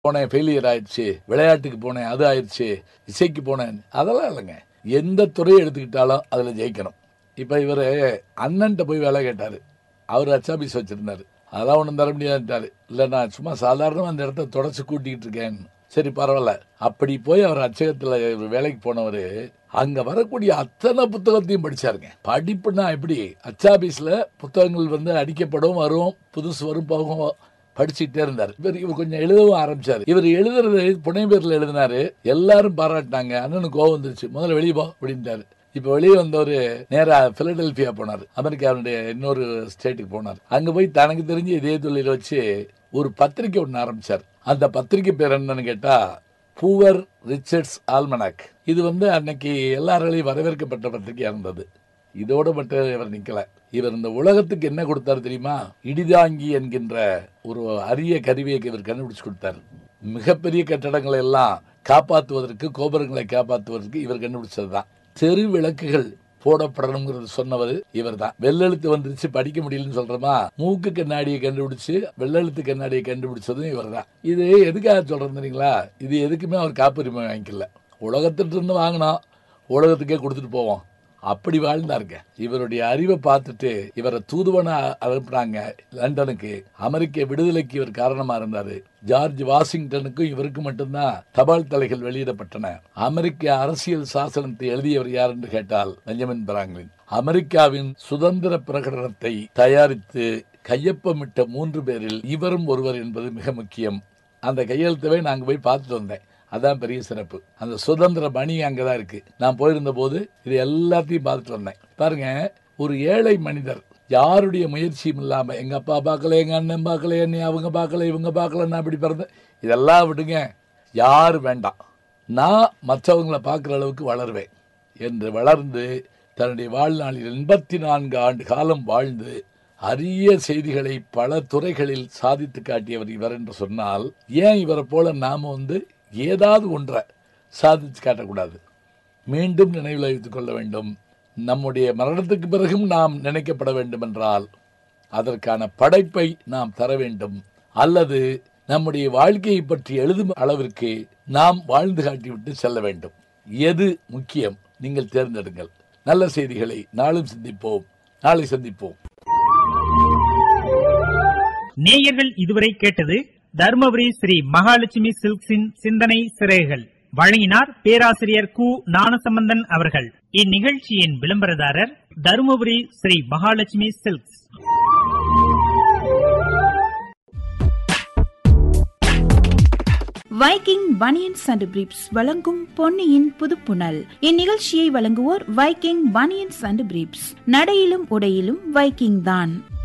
போனேன் ஃபெயிலியர் ஆயிடுச்சு விளையாட்டுக்கு போனேன் அது ஆயிடுச்சு இசைக்கு போனேன் அதெல்லாம் இல்லைங்க எந்த துறையை எடுத்துக்கிட்டாலும் அதில் ஜெயிக்கணும் இப்போ இவர் அண்ணன்ட்ட போய் வேலை கேட்டார் அவர் அச்சாபீஸ் வச்சிருந்தாரு அதெல்லாம் ஒன்றும் தர முடியாதுட்டாரு இல்லை நான் சும்மா சாதாரணமாக அந்த இடத்த தொடச்சி கூட்டிக்கிட்டு இருக்கேன் சரி பரவாயில்ல அப்படி போய் அவர் அச்சகத்தில் வேலைக்கு போனவர் அங்கே வரக்கூடிய அத்தனை புத்தகத்தையும் படிச்சாருங்க படிப்புனா எப்படி அச்சாபீஸில் புத்தகங்கள் வந்து அடிக்கப்படும் வரும் புதுசு வரும் போகும் படிச்சுட்டே இருந்தார் இவர் இவர் கொஞ்சம் எழுதவும் ஆரம்பிச்சாரு இவர் எழுதுறது புனை பேர்ல எழுதினாரு எல்லாரும் பாராட்டினாங்க அண்ணனுக்கு கோவம் வந்துருச்சு முதல்ல வெளியே போ அப்படின்ட்டாரு இப்ப வெளியே வந்தவர் நேரா பிலடெல்பியா போனார் அமெரிக்காவுடைய இன்னொரு ஸ்டேட்டுக்கு போனார் அங்க போய் தனக்கு தெரிஞ்ச இதே தொழில வச்சு ஒரு பத்திரிக்கை ஒன்று ஆரம்பிச்சார் அந்த பத்திரிக்கை பேர் என்னன்னு கேட்டா பூவர் ரிச்சர்ட்ஸ் ஆல்மனாக் இது வந்து அன்னைக்கு எல்லாராலையும் வரவேற்கப்பட்ட பத்திரிகையா இருந்தது இதோட மட்டும் இவர் நிக்கல இவர் இந்த உலகத்துக்கு என்ன கொடுத்தாரு தெரியுமா இடிதாங்கி என்கின்ற ஒரு அரிய கருவியை இவர் கண்டுபிடிச்சு கொடுத்தாரு மிகப்பெரிய கட்டடங்களை எல்லாம் காப்பாற்றுவதற்கு கோபுரங்களை காப்பாற்றுவதற்கு இவர் கண்டுபிடிச்சதுதான் தெரு விளக்குகள் போடப்படணுங்கிறது சொன்னவர் இவர் தான் வெள்ளெழுத்து வந்துருச்சு படிக்க முடியலன்னு சொல்றோமா மூக்கு கண்ணாடியை கண்டுபிடிச்சு வெள்ளெழுத்து கண்ணாடியை கண்டுபிடிச்சதும் இவர் தான் இது எதுக்காக சொல்றது தெரியுங்களா இது எதுக்குமே அவர் காப்புரிமை வாங்கிக்கல உலகத்திட்ட இருந்து வாங்கினோம் உலகத்துக்கே கொடுத்துட்டு போவோம் அப்படி வாழ்ந்தாருங்க இவருடைய அறிவை பார்த்துட்டு இவரை தூதுவனா அனுப்புனாங்க லண்டனுக்கு அமெரிக்க விடுதலைக்கு இவர் காரணமா இருந்தாரு ஜார்ஜ் வாஷிங்டனுக்கும் இவருக்கு மட்டும்தான் தபால் தலைகள் வெளியிடப்பட்டன அமெரிக்க அரசியல் சாசனத்தை எழுதியவர் யார் என்று கேட்டால் பெஞ்சமின் பிராங்க்லின் அமெரிக்காவின் சுதந்திர பிரகடனத்தை தயாரித்து கையொப்பமிட்ட மூன்று பேரில் இவரும் ஒருவர் என்பது மிக முக்கியம் அந்த கையெழுத்தவே நாங்க போய் பார்த்துட்டு வந்தேன் அதான் பெரிய சிறப்பு அந்த சுதந்திர மணி அங்கதான் இருக்கு நான் போயிருந்த போது இது எல்லாத்தையும் பார்த்துட்டு வந்தேன் பாருங்க ஒரு ஏழை மனிதர் யாருடைய முயற்சியும் இல்லாம எங்க அப்பா பார்க்கல எங்க அண்ணன் பார்க்கல என்னை அவங்க பார்க்கல இவங்க பார்க்கல நான் இப்படி பிறந்தேன் இதெல்லாம் விடுங்க யாரு வேண்டாம் நான் மற்றவங்களை பார்க்குற அளவுக்கு வளருவேன் என்று வளர்ந்து தன்னுடைய வாழ்நாளில் எண்பத்தி நான்கு ஆண்டு காலம் வாழ்ந்து அரிய செய்திகளை பல துறைகளில் சாதித்து காட்டியவர் இவர் என்று சொன்னால் ஏன் இவரை போல நாம வந்து ஏதாவது ஒன்றை சாதித்து காட்டக்கூடாது மீண்டும் நினைவில் வைத்துக் கொள்ள வேண்டும் நம்முடைய மரணத்துக்கு பிறகும் நாம் நினைக்கப்பட வேண்டும் என்றால் அதற்கான படைப்பை நாம் தர வேண்டும் அல்லது நம்முடைய வாழ்க்கையை பற்றி எழுதும் அளவிற்கு நாம் வாழ்ந்து காட்டிவிட்டு செல்ல வேண்டும் எது முக்கியம் நீங்கள் தேர்ந்தெடுங்கள் நல்ல செய்திகளை நாளும் சிந்திப்போம் நாளை சந்திப்போம் நேயர்கள் இதுவரை கேட்டது தருமபுரி ஸ்ரீ மகாலட்சுமி சில்க்ஸின் சிந்தனை சிறைகள் வழங்கினார் பேராசிரியர் கு ஞானசம்பந்தன் அவர்கள் இந்நிகழ்ச்சியின் விளம்பரதாரர் Dharmapuri Sri Mahalakshmi silks Viking banians and briefs வழங்கும் பொன்னியின் புதுப்புணல் இந்நிகழ்ச்சியை வழங்குவோர் வைக்கிங் பனியன்ஸ் அண்ட் பிரீப்ஸ் நடையிலும் உடையிலும் வைக்கிங் தான்